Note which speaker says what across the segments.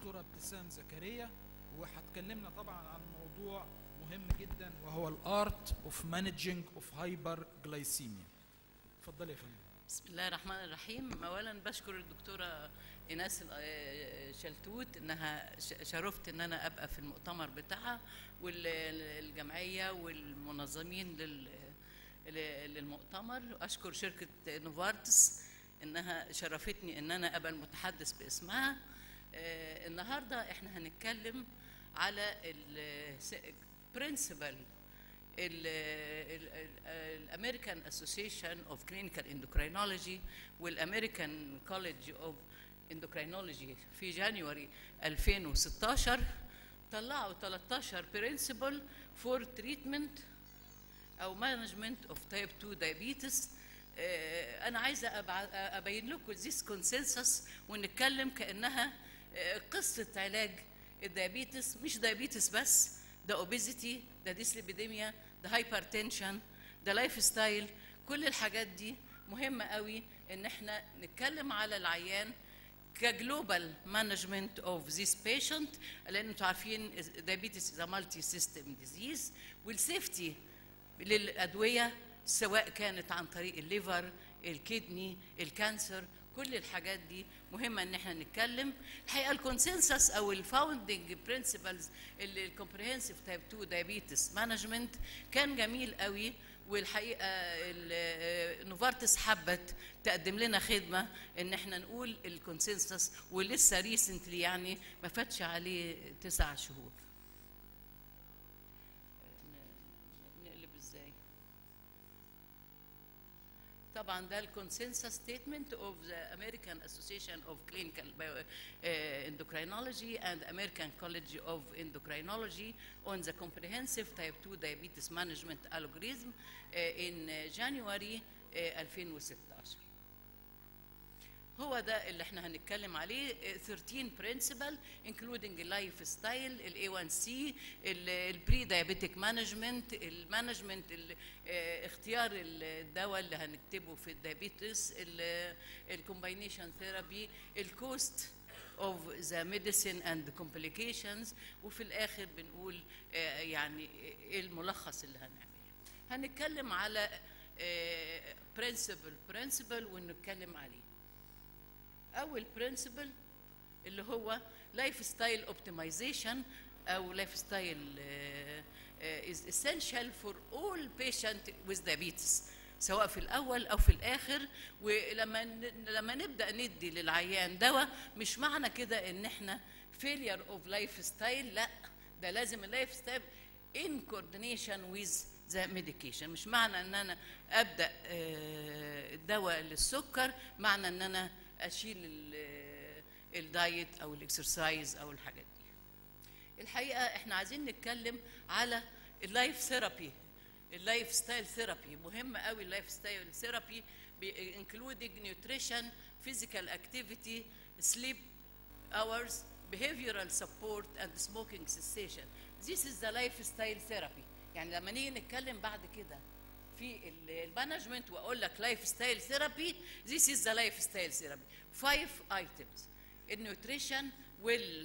Speaker 1: الدكتوره ابتسام زكريا وهتكلمنا طبعا عن موضوع مهم جدا وهو الارت اوف مانجينج اوف هايبر جلايسيميا اتفضلي يا فندم
Speaker 2: بسم الله الرحمن الرحيم اولا بشكر الدكتوره ايناس ال- شلتوت انها ش- شرفت ان انا ابقى في المؤتمر بتاعها والجمعيه والمنظمين لل- ل- للمؤتمر اشكر شركه نوفارتس انها شرفتني ان انا ابقى المتحدث باسمها آه، النهارده احنا هنتكلم على البرنسبل الامريكان اسوسيشن اوف كلينيكال اندوكرينولوجي والامريكان كوليدج اوف اندوكرينولوجي في جانيوري 2016 طلعوا 13 برنسبل فور تريتمنت او مانجمنت اوف تايب 2 دايابيتس انا عايزه أبع- ابين لكم ذيس كونسنسس ونتكلم كانها آه، قصه علاج الدايابيتس مش دايابيتس بس ده اوبيزيتي ده ديسليبيديميا ده هايبرتنشن ده لايف ستايل كل الحاجات دي مهمه قوي ان احنا نتكلم على العيان كجلوبال مانجمنت اوف ذيس بيشنت لان انتوا عارفين دايابيتس از مالتي سيستم ديزيز والسيفتي للادويه سواء كانت عن طريق الليفر الكدني الكانسر كل الحاجات دي مهمه ان احنا نتكلم الحقيقه الكونسنسس او الفاوندنج برنسبلز الكومبريهنسيف تايب 2 دايابيتس مانجمنت كان جميل قوي والحقيقه ال- نوفارتس حبت تقدم لنا خدمه ان احنا نقول الكونسنسس ولسه ريسنتلي يعني ما فاتش عليه تسع شهور ن- نقلب ازاي طبعا ده الكونسنسس ستيتمنت اوف ذا امريكان اسوسيشن اوف كلينيكال endocrinology and American College of Endocrinology on the comprehensive type 2 diabetes management algorithm uh, in uh, January uh, 2016 هو ده اللي احنا هنتكلم عليه اه، 13 برنسبل انكلودنج اللايف ستايل الاي 1 سي البري دايابيتيك مانجمنت المانجمنت اختيار الدواء اللي هنكتبه في الدايابيتس الكومباينيشن ثيرابي الكوست of the medicine and complications وفي الاخر بنقول اه، يعني ايه الملخص اللي هنعمله هنتكلم على برنسبل برنسبل ونتكلم عليه اول برنسبل اللي هو لايف ستايل اوبتمايزيشن او لايف ستايل از essential فور اول بيشنت with diabetes سواء في الاول او في الاخر ولما ن- لما نبدا ندي للعيان دواء مش معنى كده ان احنا failure of life style لا ده لازم اللايف ستايل in coordination with the medication مش معنى ان انا ابدا آه، الدواء للسكر معنى ان انا اشيل ال- الدايت او الاكسرسايز او الحاجات دي الحقيقه احنا عايزين نتكلم على اللايف ثيرابي اللايف ستايل ثيرابي مهم قوي اللايف ستايل ثيرابي انكلودنج نيوتريشن فيزيكال اكتيفيتي سليب hours behavioral support and smoking cessation this is the lifestyle therapy يعني لما نيجي نتكلم بعد كده في ال- المانجمنت واقول لك لايف ستايل ثيرابي this is the life style therapy five items النيوتريشن وال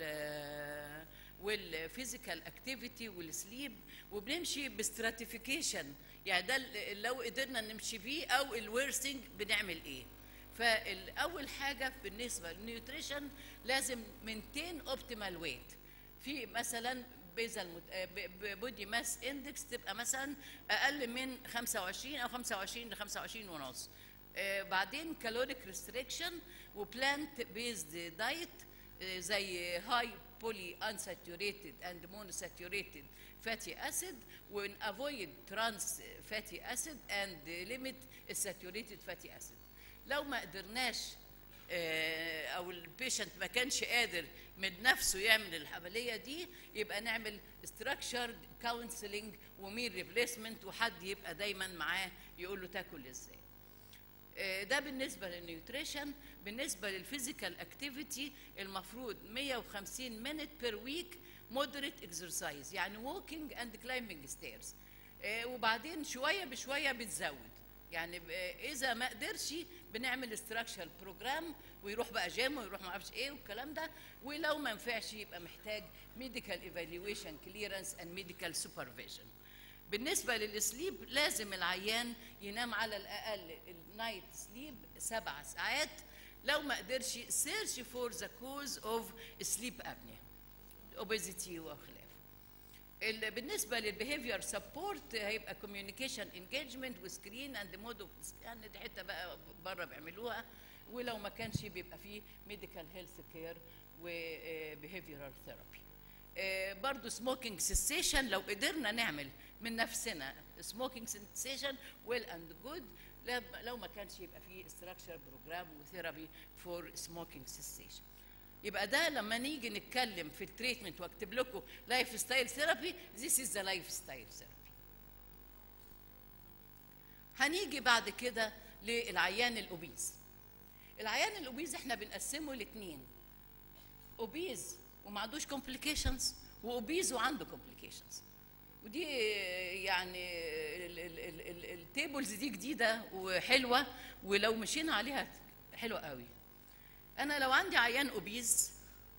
Speaker 2: والفيزيكال اكتيفيتي والسليب وبنمشي بستراتيفيكيشن يعني ده ال- لو قدرنا نمشي بيه او الورسنج بنعمل ايه فالاول حاجه بالنسبه للنيوتريشن لازم مينتين اوبتيمال ويت في مثلا بيزل بودي ماس اندكس تبقى مثلا اقل من 25 او 25 ل 25 ونص آه، بعدين كالوريك ريستريكشن وبلانت بيزد دايت زي هاي بولي unsaturated and monosaturated fatty acid and avoid trans fatty acid and limit saturated fatty acid لو ما قدرناش آه، او البيشنت ما كانش قادر من نفسه يعمل العمليه دي يبقى نعمل ستراكشرد كونسلنج وميل ريبليسمنت وحد يبقى دايما معاه يقول له تاكل ازاي آه، ده بالنسبه للنيوتريشن بالنسبه للفيزيكال اكتيفيتي المفروض 150 مينت بير ويك مودريت اكسرسايز يعني ووكينج اند كلايمبنج ستيرز وبعدين شويه بشويه بتزود يعني ب- اذا ما قدرش بنعمل استراكشر بروجرام ويروح بقى جيم ويروح ما اعرفش ايه والكلام ده ولو ما ينفعش يبقى محتاج ميديكال ايفالويشن كليرنس اند ميديكال سوبرفيجن بالنسبه للسليب لازم العيان ينام على الاقل النايت سليب سبع ساعات لو ما قدرش سيرش فور ذا كوز اوف سليب ابنيا اوبيزيتي وخلافه ال- بالنسبه للبيهيفير سبورت هيبقى كوميونيكيشن انجيجمنت وسكرين اند مود اوف يعني دي حته بقى بره بيعملوها ولو ما كانش بيبقى فيه ميديكال هيلث كير وبيهيفيرال ثيرابي برضه سموكينج سيسيشن لو قدرنا نعمل من نفسنا سموكينج سيسيشن ويل اند جود لو ما كانش يبقى فيه استراكشر بروجرام وثيرابي فور سموكينج سيسيشن يبقى ده لما نيجي نتكلم في التريتمنت واكتب لكم لايف ستايل ثيرابي ذيس از ذا لايف ستايل ثيرابي هنيجي بعد كده للعيان الاوبيز العيان الاوبيز احنا بنقسمه لاثنين اوبيز وما عندوش كومبليكيشنز واوبيز وعنده كومبليكيشنز ودي يعني التيبلز دي جديده وحلوه ولو مشينا عليها حلوه قوي انا لو عندي عيان اوبيز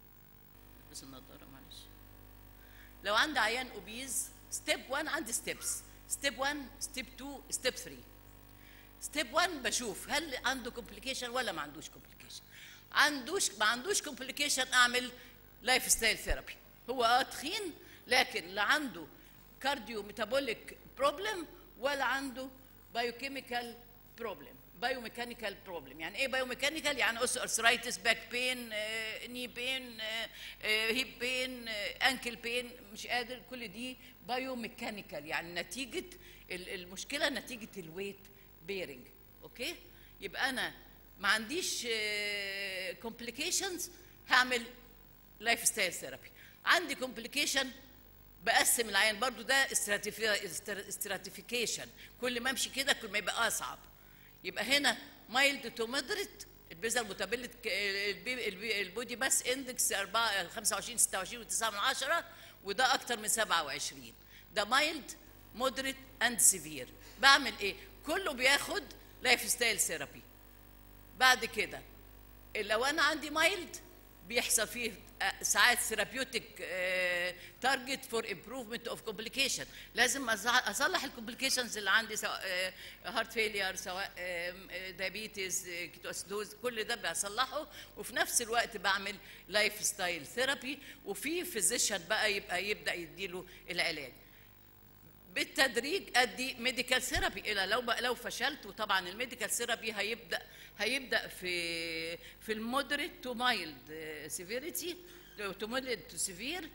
Speaker 2: بس النضاره معلش لو عندي عيان اوبيز ستيب 1 عندي ستيبس ستيب 1 ستيب 2 ستيب 3 ستيب 1 بشوف هل عنده كومبليكيشن ولا ما عندوش كومبليكيشن عندوش ما عندوش كومبليكيشن اعمل لايف ستايل ثيرابي هو اه تخين لكن لا عنده كارديو ميتابوليك بروبلم ولا عنده بايوكيميكال بروبلم بايوميكانيكال بروبلم يعني ايه بايوميكانيكال يعني ارثرايتس باك بين ني بين هيب بين انكل بين مش قادر كل دي بايوميكانيكال يعني نتيجه ال- المشكله نتيجه الويت بيرنج اوكي يبقى انا ما عنديش كومبليكيشنز هعمل لايف ستايل ثيرابي عندي كومبليكيشن بقسم العيان برضو ده استراتيفيكيشن كل ما امشي كده كل ما يبقى اصعب يبقى هنا مايلد تو مودريت البيزا المتبلد البودي ماس اندكس 4 25 26 و9 من 10 وده اكتر من 27 ده مايلد مودريت اند سيفير بعمل ايه كله بياخد لايف ستايل ثيرابي بعد كده لو انا عندي مايلد بيحصل فيه آه، ساعات ثيرابيوتيك تارجت فور امبروفمنت اوف كومبليكيشن لازم أص- اصلح الكومبليكيشنز اللي عندي سواء هارت فيلير سواء دايابيتس كيتوسيدوز كل ده بصلحه وفي نفس الوقت بعمل لايف ستايل ثيرابي وفي فيزيشن بقى يبقى يبدا يديله العلاج بالتدريج ادي ميديكال ثيرابي الى لو بقى لو فشلت وطبعا الميديكال ثيرابي هيبدا هيبدا في في المودريت تو مايلد سيفيريتي تو مودريت تو سيفير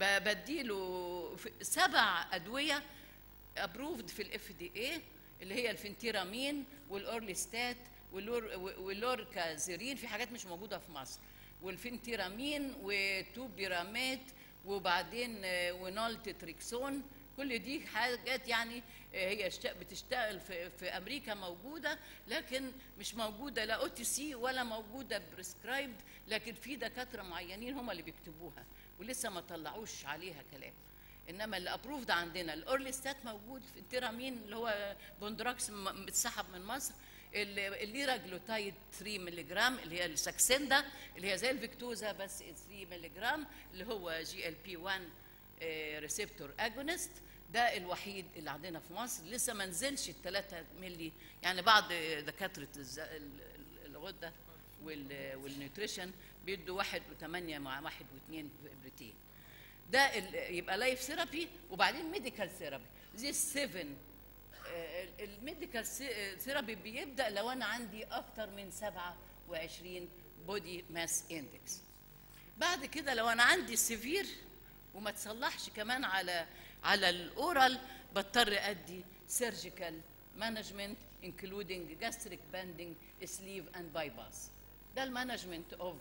Speaker 2: بديله في- سبع ادويه ابروفد في الاف دي اي اللي هي الفنتيرامين والاورليستات واللور واللوركازيرين في حاجات مش موجوده في مصر والفنتيرامين وتوبيرامات وبعدين آه، ونالتتريكسون كل دي حاجات يعني آه، هي اشت- بتشتغل في, في امريكا موجوده لكن مش موجوده لا او تي سي ولا موجوده بريسكرايبد لكن في دكاتره معينين هم اللي بيكتبوها ولسه ما طلعوش عليها كلام انما اللي ابروفد عندنا الاورليستات موجود في التيرامين اللي هو بوندراكس م- متسحب من مصر ال- الليراجلوتايد 3 مللي جرام اللي هي الساكسندا اللي هي زي الفيكتوزا بس 3 مللي جرام اللي هو جي ال بي 1 ريسبتور اجونست ده الوحيد اللي عندنا في مصر لسه ما نزلش ال 3 مللي يعني بعض دكاتره الز- ال- ال- الغده وال- والنيوتريشن بيدوا واحد وثمانية مع واحد واثنين ابرتين ده ال- يبقى لايف ثيرابي وبعدين ميديكال ثيرابي زي 7 الميديكال ثيرابي بيبدا لو انا عندي اكتر من 27 بودي ماس اندكس بعد كده لو انا عندي سيفير وما تصلحش كمان على على الاورال بضطر ادي سيرجيكال مانجمنت انكلودينج جاستريك باندنج سليف اند بايباس ده المانجمنت اوف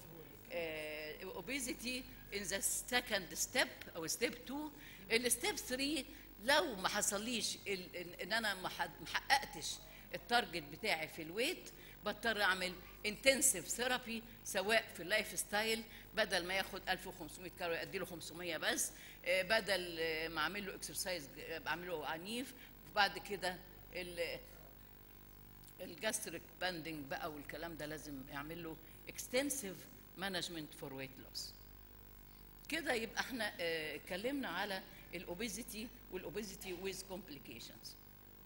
Speaker 2: اوبيزيتي ان ذا سكند ستيب او ستيب 2 الستيب 3 لو ما حصليش ال- ان إن انا ما حد- ما حققتش التارجت بتاعي في الويت بضطر اعمل انتنسيف ثيرابي سواء في اللايف ستايل بدل ما ياخد 1500 كالوري ادي له 500 بس آه، بدل آه، ما اعمل له اكسرسايز بعمل له عنيف وبعد كده ال- الجاستريك باندنج بقى والكلام ده لازم يعمل له اكستنسيف مانجمنت فور ويت لوس كده يبقى احنا آه، اتكلمنا على الاوبيزيتي والاوبيزيتي ويز كومبليكيشنز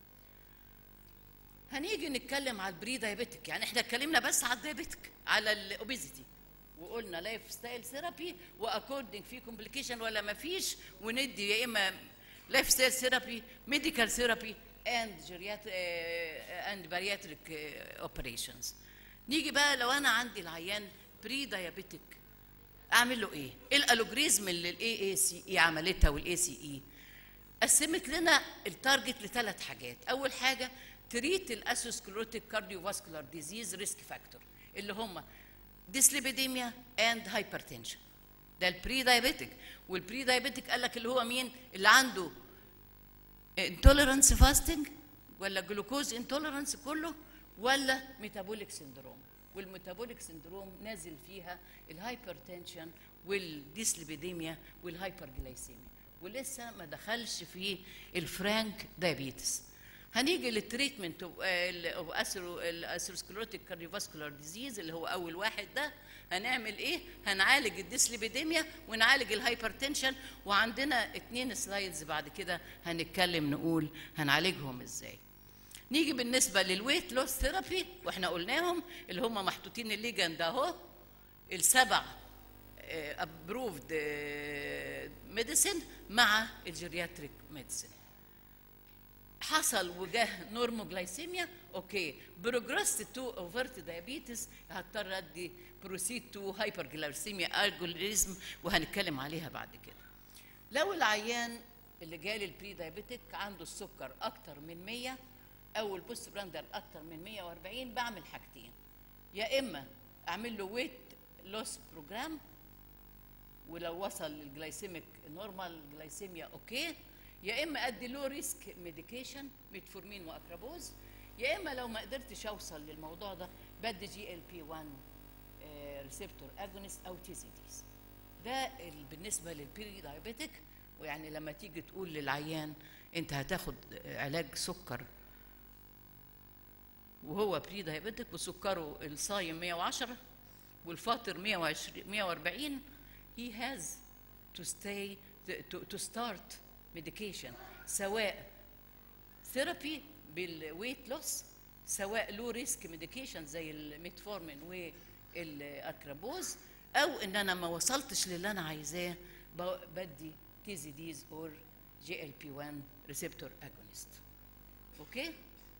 Speaker 2: هنيجي نتكلم على البري دايابيتك يعني احنا اتكلمنا بس على الدايابيتك على الاوبيزيتي وقلنا لايف ستايل ثيرابي واكوردنج في كومبليكيشن ولا ما فيش وندي يا اما لايف ستايل ثيرابي ميديكال ثيرابي اند جيريات اند بارياتريك اوبريشنز نيجي بقى لو انا عندي العيان بري دايابيتك اعمل له ايه؟ ايه الالوجريزم اللي الاي اي سي اي عملتها والاي سي اي قسمت لنا التارجت لثلاث حاجات اول حاجه تريت الاسوسكلوتيك كارديوفاسكولار ديزيز ريسك فاكتور اللي هم ديسليبيديميا اند هايبرتنشن ده البري دايابيتك والبري دايابيتك قال لك اللي هو مين اللي عنده انتوليرانس فاستنج ولا جلوكوز انتوليرانس كله ولا ميتابوليك سندروم والميتابوليك سندروم نازل فيها الهايبرتنشن والديسليبيديميا والهايبرجلايسيميا ولسه ما دخلش في الفرانك دايابيتس هنيجي للتريتمنت اوف الاسيروسكلوتيك كارديوفاسكولار ديزيز اللي هو اول واحد ده هنعمل ايه هنعالج الديسليبيديميا ونعالج الهايبرتنشن وعندنا اتنين سلايدز بعد كده هنتكلم نقول هنعالجهم ازاي نيجي بالنسبه للويت لوس ثيرابي واحنا قلناهم اللي هم محطوطين الليجند اهو السبع ابروفد ميديسن مع الجيرياتريك ميديسن حصل وجاه نورموجلايسيميا اوكي بروجرست تو اوفرت دايابيتس هضطر ادي بروسيد تو هايبرجلايسيميا الجوريزم وهنتكلم عليها بعد كده لو العيان اللي جالي البري دايابيتك عنده السكر اكتر من 100 او البوست براندر اكتر من 140 بعمل حاجتين يا اما اعمل له ويت لوس بروجرام ولو وصل للجلايسيميك نورمال جلايسيميا اوكي يا اما ادي له ريسك ميديكيشن ميتفورمين واكرابوز يا اما لو ما قدرتش اوصل للموضوع ده بدي جي ال بي 1 ريسبتور اجونست او تي سي ديز ده ال- بالنسبه للبيري دايابيتك ويعني لما تيجي تقول للعيان انت هتاخد علاج سكر وهو بري دايابيتك وسكره الصايم 110 والفاطر 120 140 he has to stay to, to start medication سواء ثيرابي بالويت لوس سواء له ريسك ميديكيشن زي الميتفورمين والاكرابوز او ان انا ما وصلتش للي انا عايزاه ب- بدي تيزيديز اور جي ال بي 1 ريسبتور اجونست اوكي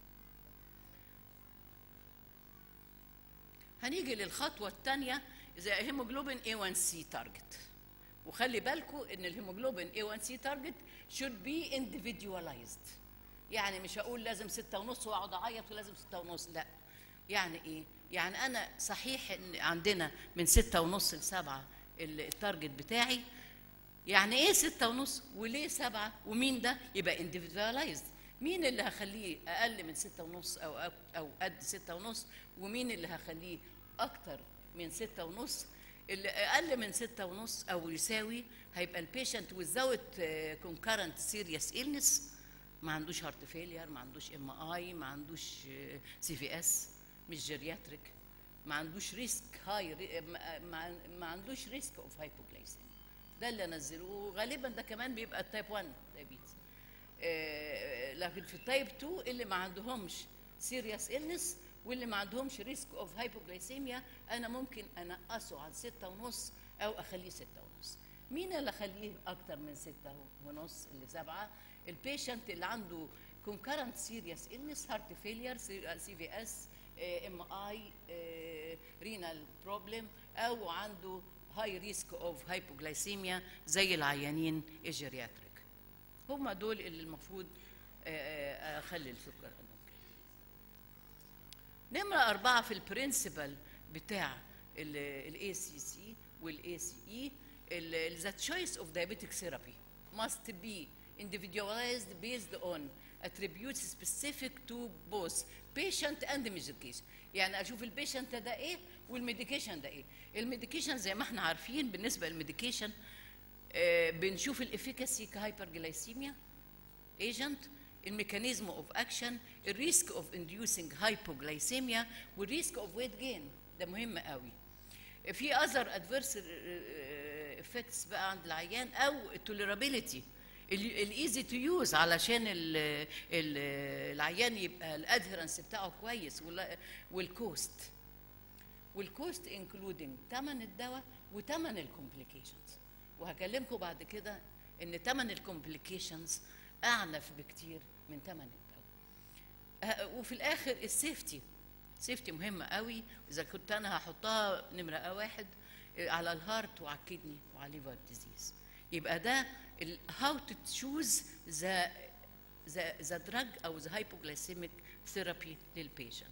Speaker 2: هنيجي للخطوه الثانيه زي هيموجلوبين A1C تارجت وخلي بالكم ان الهيموجلوبين A1C تارجت should be individualized يعني مش هقول لازم ستة ونص واقعد اعيط ولازم ستة ونص لا يعني ايه يعني انا صحيح ان عندنا من ستة ونص لسبعة التارجت بتاعي يعني ايه ستة ونص وليه سبعة ومين ده يبقى individualized مين اللي هخليه اقل من ستة ونص او او قد ستة ونص ومين اللي هخليه اكتر من ستة ونص اللي اقل من ستة ونص او يساوي هيبقى البيشنت without concurrent serious illness ما عندوش هارت فيلير ما عندوش ام اي ما عندوش سي في اس مش جيرياتريك ما عندوش ريسك هاي ما, ما عندوش ريسك اوف هايبوجلايسيميا ده اللي نزلوه غالبا ده كمان بيبقى التايب 1 دايابيتس آه لكن في التايب 2 اللي ما عندهمش سيريس إلنس واللي ما عندهمش ريسك اوف هايبوجلايسيميا انا ممكن انقصه عن ستة ونص او اخليه ستة ونص مين اللي اخليه اكتر من ستة ونص اللي سبعة البيشنت اللي عنده concurrent serious illness heart failure سي في اس ام اي رينال بروبلم او عنده هاي ريسك اوف هايبوجلايسيميا زي العيانين الجيرياتريك هم دول اللي المفروض اخلي السكر عندهم كده نمرة أربعة في البرنسبل بتاع الاي سي سي والاي سي اي the choice of diabetic therapy must be individualized based on attributes specific to both patient and medication يعني اشوف البيشنت ده ايه والميديكيشن ده ايه الميديكيشن زي ما احنا عارفين بالنسبه للميديكيشن آه بنشوف الافيكاسي كهايبرجلايسيميا ايجنت الميكانيزم اوف اكشن الريسك اوف انديوسينج هايبوجلايسيميا والريسك اوف ويت جين ده مهم قوي في اذر ادفيرس افكتس بقى عند العيان او التوليرابيلتي الايزي تو يوز علشان ال ال العيان يبقى الادهرنس بتاعه كويس والكوست والكوست انكلودنج ثمن الدواء وثمن الكومبليكيشنز وهكلمكم بعد كده ان ثمن الكومبليكيشنز اعنف بكتير من ثمن الدواء وفي الاخر السيفتي سيفتي مهمه قوي اذا كنت انا هحطها نمره واحد على الهارت وعلى الكدني وعلى الليفر ديزيز يبقى ده هاو تو تشوز ذا ذا ذا دراج او ذا هايبوجلايسيميك ثيرابي للبيشنت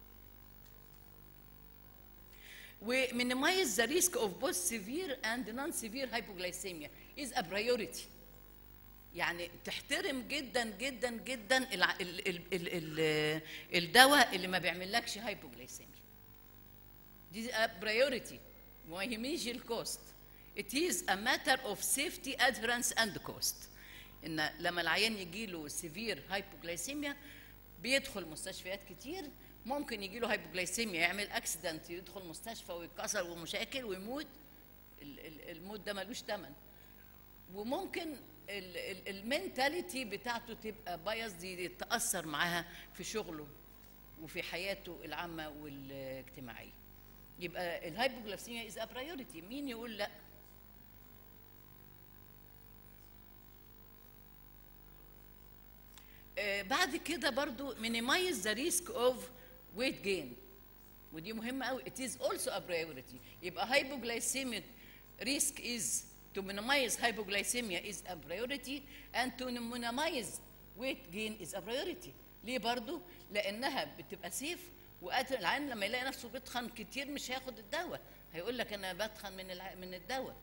Speaker 2: ومينيمايز ذا ريسك اوف بوث سيفير اند نون سيفير هايبوجلايسيميا از ا برايورتي يعني تحترم جدا جدا جدا ال ال ال ال ال الدواء اللي ما بيعملكش هايبوجلايسيميا دي برايورتي ما يهمنيش الكوست it is a matter of safety adherence and cost ان لما العيان يجي له سيفير هايبوجلايسيميا بيدخل مستشفيات كتير ممكن يجي له هايبوجلايسيميا يعمل اكسيدنت يدخل مستشفى ويتكسر ومشاكل ويموت الموت ده ملوش ثمن وممكن المينتاليتي بتاعته تبقى بايظ دي تاثر معاها في شغله وفي حياته العامه والاجتماعيه يبقى الهايبوجلايسيميا از ا برايورتي مين يقول لا آه بعد كده برضو minimize the risk of weight gain ودي مهمة قوي it is also a priority يبقى hypoglycemic risk is to minimize hypoglycemia is a priority and to minimize weight gain is a priority ليه برضو لأنها بتبقى سيف وقادر العيان لما يلاقي نفسه بيتخن كتير مش هياخد الدواء هيقول لك انا بتخن من الع... من الدواء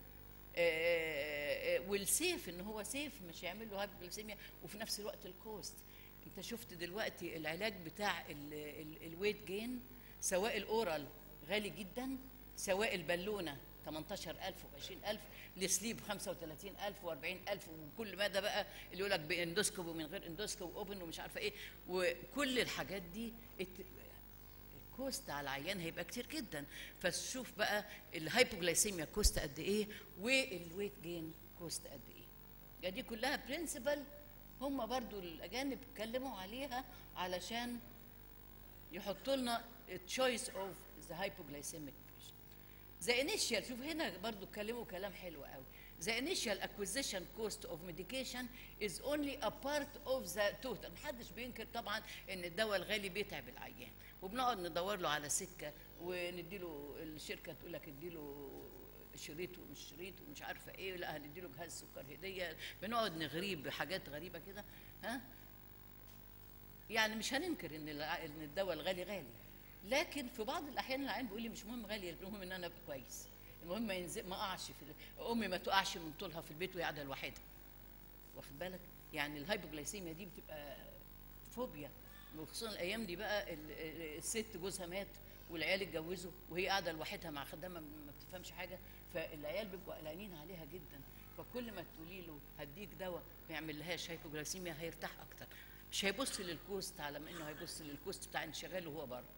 Speaker 2: والسيف ان هو سيف مش هيعمل له هايبوجليسيميا وفي نفس الوقت الكوست انت شفت دلوقتي العلاج بتاع الويت جين سواء الاورال غالي جدا سواء البالونه 18000 و20000 السليب 35000 و40000 وكل مدى بقى اللي يقول لك باندوسكوب ومن غير اندوسكوب واوبن ومش عارفه ايه وكل الحاجات دي الكوست على العيان هيبقى كتير جدا فشوف بقى الهايبوجلايسيميا كوست قد ايه والويت جين كوست قد ايه يعني دي كلها برنسبل هم برضو الاجانب اتكلموا عليها علشان يحطوا لنا تشويس اوف ذا هايبوجلايسيميك The initial شوف هنا برضو اتكلموا كلام حلو قوي The initial acquisition cost of medication is only a part of the total محدش بينكر طبعا ان الدواء الغالي بيتعب العيان وبنقعد ندور له على سكه ونديله الشركه تقول لك اديله شريط ومش شريط ومش عارفه ايه لا هنديله جهاز سكر هديه بنقعد نغريه بحاجات غريبه كده ها يعني مش هننكر ان ان الدواء الغالي غالي لكن في بعض الاحيان العيان بيقول لي مش مهم غالي المهم ان انا ابقى كويس المهم ما ينزل ما اقعش في امي ما تقعش من طولها في البيت وهي قاعده لوحدها واخد بالك يعني الهايبوجلايسيميا دي بتبقى فوبيا وخصوصا الايام دي بقى الست جوزها مات والعيال اتجوزوا وهي قاعده لوحدها مع خدامه ما بتفهمش حاجه فالعيال بيبقوا قلقانين عليها جدا فكل ما تقولي له هديك دواء ما يعملهاش هايبوجلايسيميا هيرتاح اكتر مش هيبص للكوست على ما انه هيبص للكوست بتاع انشغاله وهو بره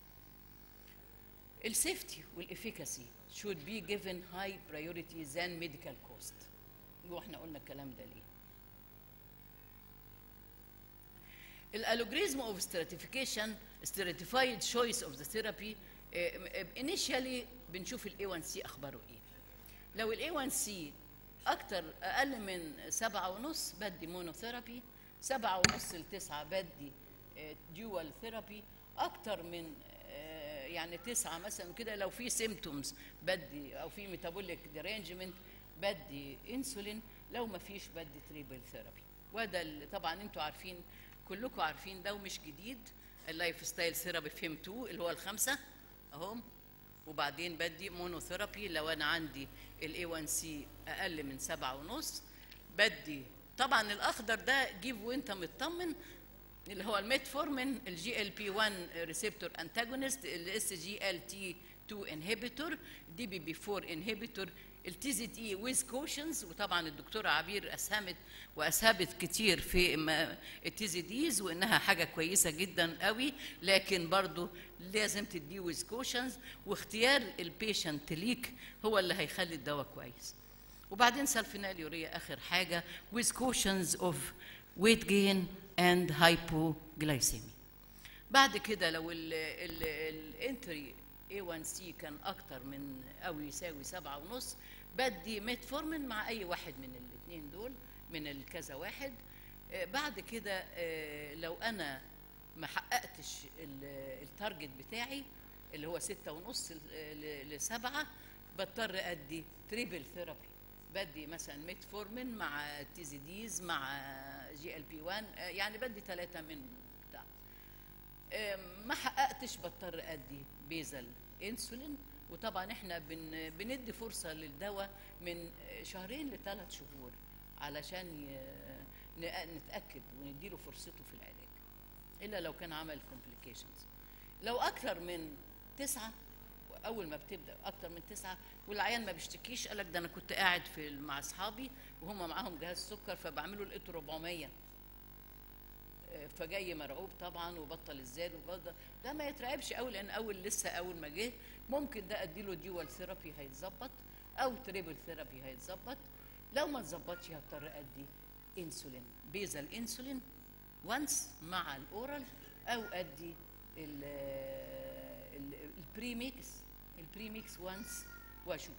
Speaker 2: السيفتي والافيكاسي should be given high priority than medical cost واحنا قلنا الكلام ده ليه الالوجريزم اوف stratification stratified choice of the therapy initially بنشوف الاي 1 سي اخباره ايه لو الاي 1 سي اكتر اقل من سبعة ونص بدي مونوثيرابي سبعة ونص لتسعة بدي ديوال ثيرابي اكتر من يعني تسعة مثلا كده لو في سيمتومز بدي او في ميتابوليك ديرينجمنت بدي انسولين لو ما فيش بدي تريبل ثيرابي وده اللي طبعا انتوا عارفين كلكم عارفين ده ومش جديد اللايف ستايل ثيرابي فهمتوه اللي هو الخمسه اهو وبعدين بدي مونوثيرابي لو انا عندي الاي 1 سي اقل من سبعة ونص بدي طبعا الاخضر ده جيب وانت مطمن اللي هو الميتفورمين الجي ال بي 1 ريسبتور انتاجونست الاس جي ال تي 2 2 انهبيتور دي بي بي 4 انهبيتور التي زي تي ويز كوشنز وطبعا الدكتوره عبير اسهمت واسهبت كتير في التي زي ديز وانها حاجه كويسه جدا قوي لكن برضو لازم تديه ويز كوشنز واختيار البيشنت ليك هو اللي هيخلي الدواء كويس وبعدين سلفيناليوريا اخر حاجه with cautions of weight gain and hypoglycemia بعد كده لو الانتري A1C كان اكتر من او يساوي سبعة ونص بدي ميتفورمين مع اي واحد من الاثنين دول من الكذا واحد آه، بعد كده آه، لو انا ما حققتش ال- التارجت بتاعي اللي هو ستة ونص ل- ل- لسبعة بضطر ادي تريبل ثيرابي بدي مثلا ميتفورمين مع تيزيديز مع جي ال بي 1 يعني بدي ثلاثة من بتاع آم، ما حققتش بضطر ادي بيزل انسولين وطبعا احنا بن بندي فرصه للدواء من شهرين لثلاث شهور علشان ي- ن- نتاكد ونديله فرصته في العلاج الا لو كان عمل كومبليكيشنز لو اكثر من تسعه اول ما بتبدا اكتر من تسعه والعيان ما بيشتكيش قال لك ده انا كنت قاعد في مع اصحابي وهم معاهم جهاز سكر فبعمله لقيته 400 فجاي مرعوب طبعا وبطل الزاد وبطل ده ما يترعبش قوي لان اول لسه اول ما جه ممكن ده اديله ديوال ثيرابي هيتظبط او تريبل ثيرابي هيتظبط لو ما اتظبطش هضطر ادي انسولين بيزل انسولين وانس مع الاورال او ادي ال- ال- البريميكس البريميكس وانس واشوف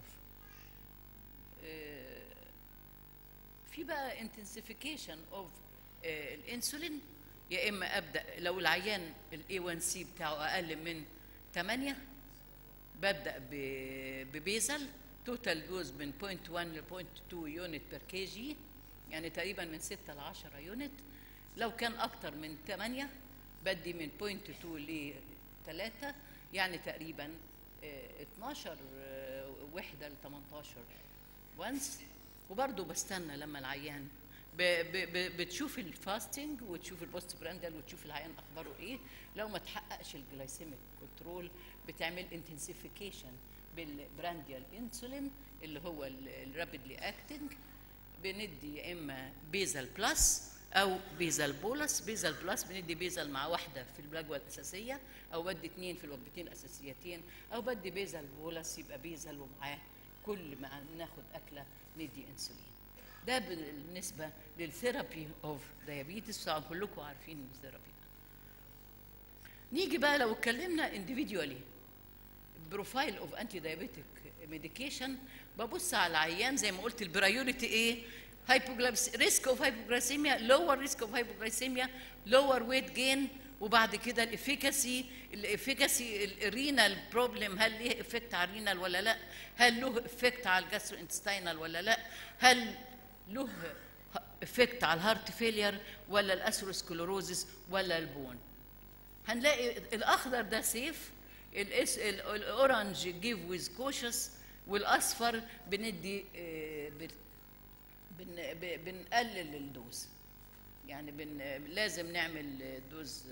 Speaker 2: آه، في بقى انتنسيفيكيشن اوف الانسولين يا اما ابدا لو العيان الاي 1 سي بتاعه اقل من 8 ببدا ب- ببيزل توتال دوز من 0.1 ل 0.2 يونت بير كي جي يعني تقريبا من 6 ل 10 يونت لو كان اكتر من 8 بدي من 0.2 ل 3 يعني تقريبا آه، 12 آه، وحده ل 18 وانس وبرضه بستنى لما العيان ب ب ب بتشوف الفاستنج وتشوف البوست براندل وتشوف العيان اخباره ايه لو ما تحققش الجلايسيميك كنترول بتعمل انتنسيفيكيشن بالبرانديال انسولين اللي هو الرابيدلي اكتنج بندي يا اما بيزل بلس او بيزل بولس بيزل بلس بندي بيزل مع واحده في الوجبه الاساسيه او بدي اثنين في الوجبتين الاساسيتين او بدي بيزل بولس يبقى بيزل ومعاه كل ما ناخد اكله ندي انسولين ده بالنسبه للثيرابي اوف دايابيتس طبعا كلكم عارفين الثيرابي ده نيجي بقى لو اتكلمنا individually بروفايل اوف انتي دايابيتيك ميديكيشن ببص على العيان زي ما قلت البرايورتي ايه هايبوجلايس ريسك اوف هايبوجلايسيميا لور ريسك اوف هايبوجلايسيميا لور ويت جين وبعد كده الافيكاسي الافيكاسي الرينال بروبلم هل ليه افكت على الرينال ولا لا هل له افكت على الجاسترو انتستينال ولا لا هل له افكت على الهارت فيلير ولا الاسروسكلوروزس ولا البون هنلاقي الاخضر ده سيف الاس ال- الاورنج جيف ويز كوشس والاصفر بندي آه، بن بن- ب- بنقلل الدوز يعني بن لازم نعمل دوز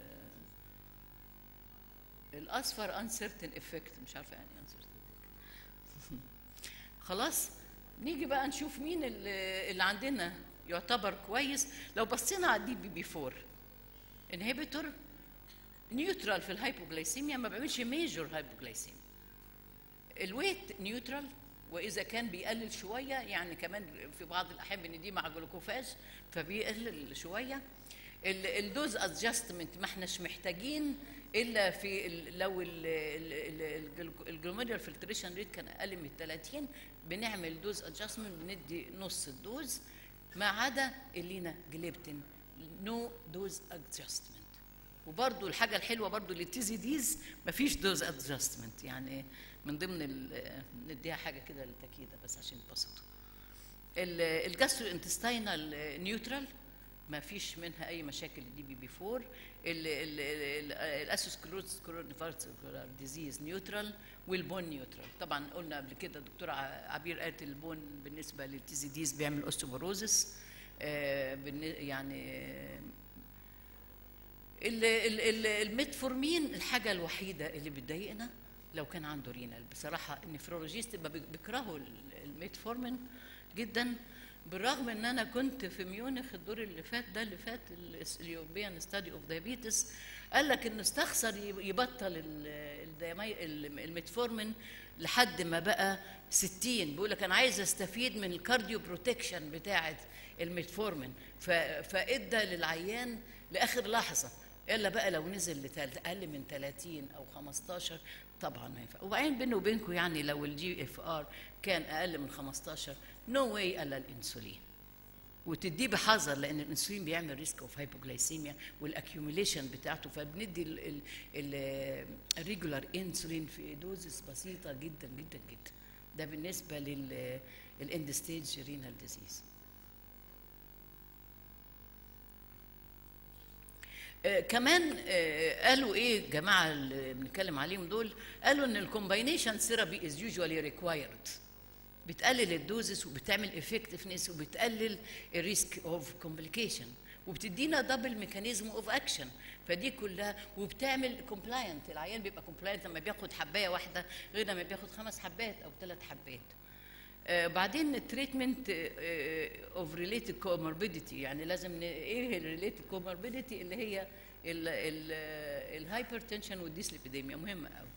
Speaker 2: آه، الاصفر uncertain effect مش عارفه يعني uncertain effect خلاص نيجي بقى نشوف مين اللي اللي عندنا يعتبر كويس لو بصينا على الدي بي بي 4 انهبيتور نيوترال في الهايبوجلايسيميا ما بيعملش ميجور هايبوجلايسيميا الويت نيوترال واذا كان بيقلل شويه يعني كمان في بعض الاحيان بنديه مع جلوكوفاج فبيقلل شويه ال- الدوز ادجستمنت ما احناش محتاجين الا في ال- لو الجلوميريال فلتريشن ريت كان اقل من 30 بنعمل دوز ادجستمنت بندي نص الدوز ما عدا اللينا جليبتين نو دوز ادجستمنت وبرضو الحاجه الحلوه برضو للتيزي ديز مفيش دوز ادجستمنت يعني من ضمن ال- نديها حاجه كده للتكيده بس عشان يتبسطوا الجاسترو انتستينال نيوترال ما فيش منها اي مشاكل الدي بي بي 4 الاسوسكلوز ديزيز نيوترال والبون نيوترال طبعا قلنا قبل كده الدكتوره ع- عبير قالت البون بالنسبه للتيزي ديز بيعمل اوستيوبروزس يعني آه، ال- ال- ال- الميتفورمين الحاجة الوحيدة اللي بتضايقنا لو كان عنده رينال بصراحه النفرولوجيست بيكرهوا ال- الميتفورمين جدا بالرغم ان انا كنت في ميونخ الدور اللي فات ده اللي فات اليوروبيان ستادي اوف دايابيتس قال لك انه استخسر يب- يبطل ال- الديامي- ال- الميتفورمين لحد ما بقى 60 بيقول لك انا عايز استفيد من الكارديو بروتكشن بتاعه الميتفورمين ف- فادى للعيان لاخر لحظه الا بقى لو نزل لتل- اقل من 30 او 15 طبعا ما ينفع وبعدين بينه وبينكم يعني لو الجي اف ار كان اقل من 15 نو واي الا الانسولين وتديه بحذر لان الانسولين بيعمل ريسك اوف هايبوجلايسيميا والاكيوميليشن بتاعته فبندي الريجولار انسولين في دوزز بسيطه جدا جدا جدا ده بالنسبه للاند ستيج رينال ديزيز آه، كمان آه، قالوا ايه الجماعه اللي بنتكلم عليهم دول قالوا ان الكومباينيشن ثيرابي از يوجوالي ريكوايرد بتقلل الدوزس وبتعمل افكتفنس وبتقلل الريسك اوف كومبليكيشن وبتدينا دبل ميكانيزم اوف اكشن فدي كلها وبتعمل كومبلاينت العيان بيبقى كومبلاينت لما بياخد حبايه واحده غير لما بياخد خمس حبات او ثلاث حبات آه، بعدين التريتمنت اوف ريليتد كوموربيديتي يعني لازم ن- ايه الريليتد كوموربيديتي اللي هي الهايبرتنشن والديسليبيديميا مهمه قوي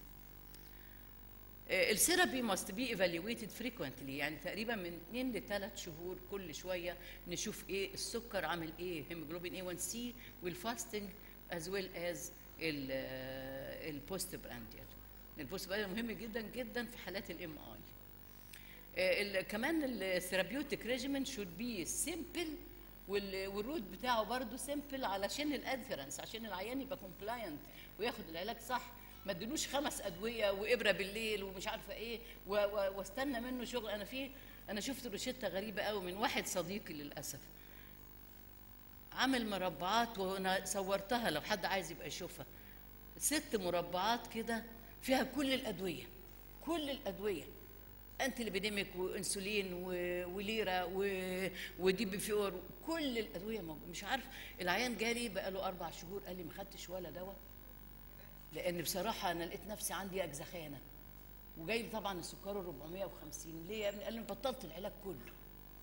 Speaker 2: الثيرابي ماست بي ايفالويتد فريكوينتلي يعني تقريبا من 2 ل 3 شهور كل شويه نشوف ايه السكر عامل ايه هيموجلوبين اي 1 سي والفاستنج از ويل از البوست برانديال البوست برانديال مهم جدا جدا في حالات الام اي كمان الثيرابيوتيك ريجيمنت شود بي سيمبل والروت بتاعه برضه سيمبل علشان الادفيرنس عشان العيان يبقى كومبلاينت وياخد العلاج صح ما ادلوش خمس ادويه وابره بالليل ومش عارفه ايه و- و- واستنى منه شغل انا في انا شفت روشته غريبه قوي من واحد صديقي للاسف عامل مربعات وانا صورتها لو حد عايز يبقى يشوفها ست مربعات كده فيها كل الادويه كل الادويه انتي ليبيديميك وانسولين و- وليرا و- ودي بي فيور كل الادويه موجوده مش عارف العيان جالي بقى له اربع شهور قال لي ما خدتش ولا دواء لان بصراحه انا لقيت نفسي عندي اجزخانه وجاي لي طبعا السكر 450 ليه يا ابني قال لي بطلت العلاج كله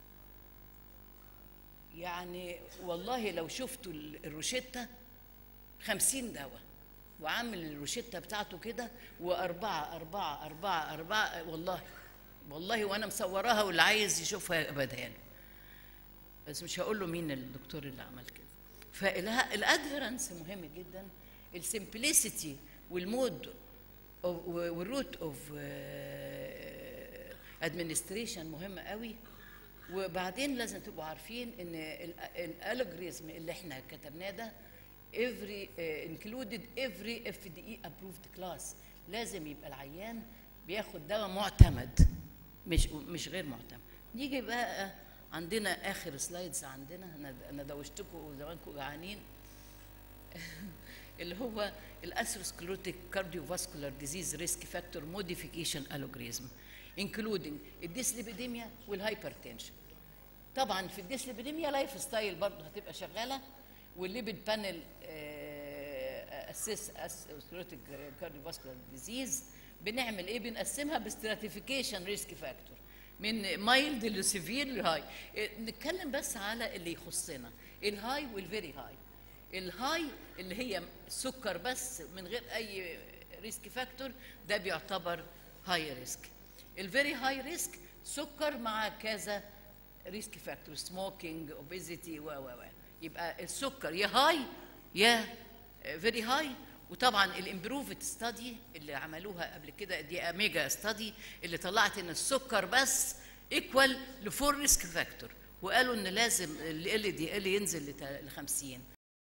Speaker 2: يعني والله لو شفتوا ال- الروشته 50 دواء وعامل الروشته بتاعته كده وأربعة أربعة أربعة أربعة والله والله وأنا مصوراها واللي عايز يشوفها بداله بس مش هقول له مين الدكتور اللي عمل كده فالادفيرنس مهم جدا السمبليسيتي والمود والروت اوف ادمنستريشن مهمه قوي وبعدين لازم تبقوا عارفين ان الالوجريزم اللي احنا كتبناه ده every uh, included every FDA approved class لازم يبقى العيان بياخد دواء معتمد مش مش غير معتمد نيجي بقى عندنا اخر سلايدز عندنا انا انا دوشتكم وزمانكم جعانين اللي هو الاسروسكلوتيك كارديوفاسكولار ديزيز ريسك فاكتور موديفيكيشن الوجريزم انكلودنج الديسليبيديميا والهايبرتنشن طبعا في الديسليبيديميا لايف ستايل برضه هتبقى شغاله والليبيد بانل اسيس اسكلوتيك كارديوفاسكولار ديزيز بنعمل ايه بنقسمها باستراتيفيكيشن ريسك فاكتور من مايلد لسيفير لهاي نتكلم بس على اللي يخصنا الهاي والفيري هاي الهاي اللي هي سكر بس من غير اي ريسك فاكتور ده بيعتبر هاي ريسك الفيري هاي ريسك سكر مع كذا ريسك فاكتور سموكينج اوبيزيتي و و و يبقى السكر يا هاي يا فيري هاي وطبعا الامبروفد ستادي اللي عملوها قبل كده دي اميجا ستادي اللي طلعت ان السكر بس ايكوال لفور ريسك فاكتور وقالوا ان لازم ال دي ال ينزل ل 50